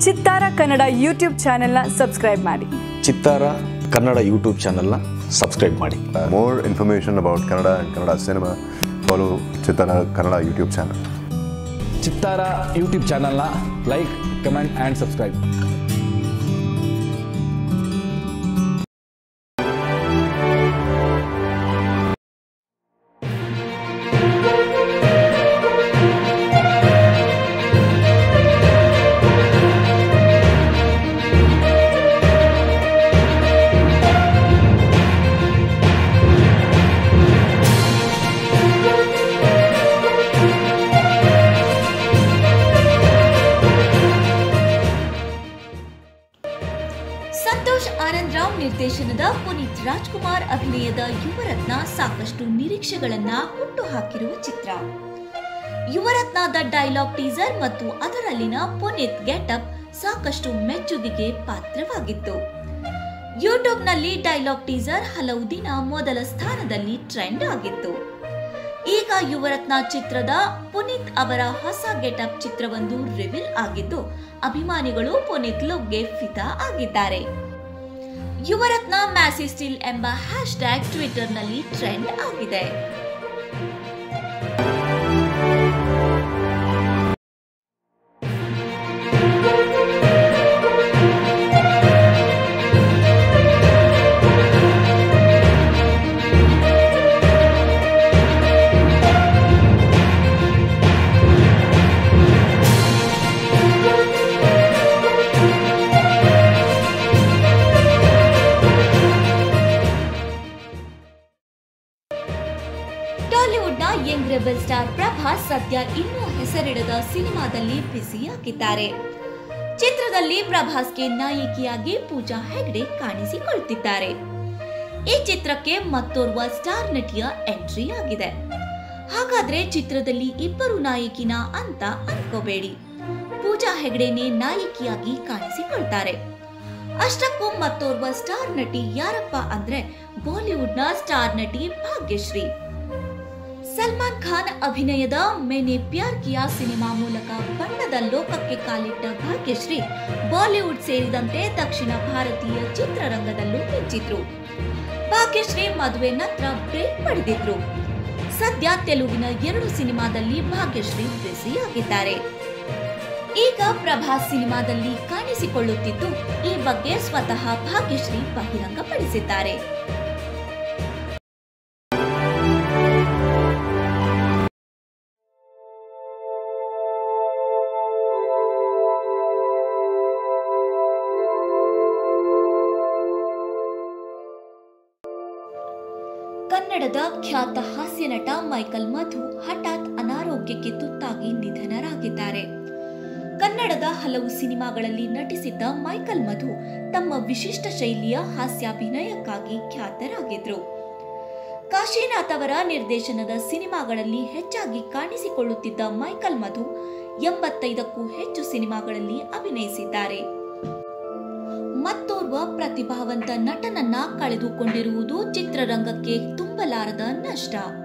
ಚಿತ್ತಾರ ಕನ್ನಡ ಯೂಟ್ಯೂಬ್ ಚಾನೆಲ್ನ ಸಬ್ಸ್ಕ್ರೈಬ್ ಮಾಡಿ ಚಿತ್ತಾರ ಕನ್ನಡ ಯೂಟ್ಯೂಬ್ ಚಾನಲ್ನ ಸಬ್ಸ್ಕ್ರೈಬ್ ಮಾಡಿ More information about Kannada and Kannada cinema, follow Chitara Kannada YouTube channel. Chittara YouTube ಚಾನಲ್ನ like comment and subscribe Santosh Anand Rao ನಿರ್ದೇಶನದ ಪುನೀತ್ ರಾಜ್ಕುಮಾರ್ ಅಭಿನಯದ ಯುವರತ್ನ ಸಾಕಷ್ಟು ನಿರೀಕ್ಷೆಗಳನ್ನ ಹುಟ್ಟುಹಾಕಿರುವ ಚಿತ್ರ ಯುವರತ್ನದ ಡೈಲಾಗ್ ಟೀಸರ್ ಮತ್ತು ಅದರಲ್ಲಿನ ಪುನೀತ್ ಗೆಟಪ್ ಸಾಕಷ್ಟು ಮೆಚ್ಚುಗೆಗೆ ಪಾತ್ರವಾಗಿತ್ತು ಯೂಟ್ಯೂಬ್ನಲ್ಲಿ ಡೈಲಾಗ್ ಟೀಸರ್ ಹಲವು ದಿನ ಮೊದಲ ಸ್ಥಾನದಲ್ಲಿ ಟ್ರೆಂಡ್ ಆಗಿತ್ತು ಈಗ ಯುವರತ್ನ ಚಿತ್ರದ ಪುನೀತ್ ಅವರ ಹೊಸ ಗೆಟಪ್ ಚಿತ್ರವೊಂದು ರಿವೀಲ್ ಆಗಿದ್ದು ಅಭಿಮಾನಿಗಳು ಪುನೀತ್ ಲುಕ್ಗೆ ಫಿದಾ ಆಗಿದ್ದಾರೆ ಯುವರತ್ನ ಮ್ಯಾಸಿ ಸ್ಟಿಲ್ ಎಂಬ ಹ್ಯಾಶ್ ಟ್ಯಾಗ್ ಟ್ವಿಟರ್ನಲ್ಲಿ ಟ್ರೆಂಡ್ ಆಗಿದೆ ಟಾಲಿವುಡ್ನ ಯಂಗ್ ರೆಬಲ್ ಸ್ಟಾರ್ ಪ್ರಭಾಸ್ ಸದ್ಯ ಇನ್ನೂ ಹೆಸರಿಡದ ಸಿನಿಮಾದಲ್ಲಿ ಬ್ಯುಸಿಯಾಗಿದ್ದಾರೆ ಚಿತ್ರದಲ್ಲಿ ಪ್ರಭಾಸ್ಗೆ ನಾಯಕಿಯಾಗಿ ಪೂಜಾ ಹೆಗ್ಡೆ ಕಾಣಿಸಿಕೊಳ್ತಿದ್ದಾರೆ ಈ ಚಿತ್ರಕ್ಕೆ ಮತ್ತೋರ್ವ ಸ್ಟಾರ್ ನಟಿಯ ಎಂಟ್ರಿ ಆಗಿದೆ ಹಾಗಾದ್ರೆ ಚಿತ್ರದಲ್ಲಿ ಇಬ್ಬರು ನಾಯಕಿನ ಅಂತ ಅನ್ಕೋಬೇಡಿ ಪೂಜಾ ಹೆಗ್ಡೆನೇ ನಾಯಕಿಯಾಗಿ ಕಾಣಿಸಿಕೊಳ್ತಾರೆ ಅಷ್ಟಕ್ಕೂ ಮತ್ತೋರ್ವ ಸ್ಟಾರ್ ನಟಿ ಯಾರಪ್ಪ ಅಂದ್ರೆ ಬಾಲಿವುಡ್ನ ಸ್ಟಾರ್ ನಟಿ ಭಾಗ್ಯಶ್ರೀ ಸಲ್ಮಾನ್ ಖಾನ್ ಅಭಿನಯದ ಮೇನೆ ಪ್ಯಾರ್ ಕಿಯಾ ಸಿನಿಮಾ ಮೂಲಕ ಬಣ್ಣದ ಲೋಕಕ್ಕೆ ಕಾಲಿಟ್ಟ ಭಾಗ್ಯಶ್ರೀ ಬಾಲಿವುಡ್ ಸೇರಿದಂತೆ ದಕ್ಷಿಣ ಭಾರತೀಯ ಚಿತ್ರರಂಗದಲ್ಲೂ ಮಿಂಚಿದ್ರು ಭಾಗ್ಯಶ್ರೀ ಮದುವೆ ನಂತರ ಬ್ರೇಕ್ ಪಡೆದಿದ್ರು ಸದ್ಯ ತೆಲುಗಿನ ಎರಡು ಸಿನಿಮಾದಲ್ಲಿ ಭಾಗ್ಯಶ್ರೀ ಬ್ಯುಸಿಯಾಗಿದ್ದಾರೆ ಈಗ ಪ್ರಭಾಸ್ ಸಿನಿಮಾದಲ್ಲಿ ಕಾಣಿಸಿಕೊಳ್ಳುತ್ತಿದ್ದು ಈ ಬಗ್ಗೆ ಸ್ವತಃ ಭಾಗ್ಯಶ್ರೀ ಬಹಿರಂಗಪಡಿಸಿದ್ದಾರೆ ಕನ್ನಡದ ಖ್ಯಾತ ಹಾಸ್ಯ ನಟ ಮೈಕಲ್ ಮಧು ಹಠಾತ್ ಅನಾರೋಗ್ಯಕ್ಕೆ ತುತ್ತಾಗಿ ನಿಧನರಾಗಿದ್ದಾರೆ ಕನ್ನಡದ ಹಲವು ಸಿನಿಮಾಗಳಲ್ಲಿ ನಟಿಸಿದ್ದ ಮೈಕಲ್ ಮಧು ತಮ್ಮ ವಿಶಿಷ್ಟ ಶೈಲಿಯ ಹಾಸ್ಯಾಭಿನಯಕ್ಕಾಗಿ ಖ್ಯಾತರಾಗಿದ್ರು ಕಾಶಿನಾಥ್ ಅವರ ನಿರ್ದೇಶನದ ಸಿನಿಮಾಗಳಲ್ಲಿ ಹೆಚ್ಚಾಗಿ ಕಾಣಿಸಿಕೊಳ್ಳುತ್ತಿದ್ದ ಮೈಕಲ್ ಮಧು ಎಂಬತ್ತೈದಕ್ಕೂ ಹೆಚ್ಚು ಸಿನಿಮಾಗಳಲ್ಲಿ ಅಭಿನಯಿಸಿದ್ದಾರೆ ಮತ್ತೋರ್ವ ಪ್ರತಿಭಾವಂತ ನಟನನ್ನ ಕಳೆದುಕೊಂಡಿರುವುದು ಚಿತ್ರರಂಗಕ್ಕೆ ತುಂಬಲಾರದ ನಷ್ಟ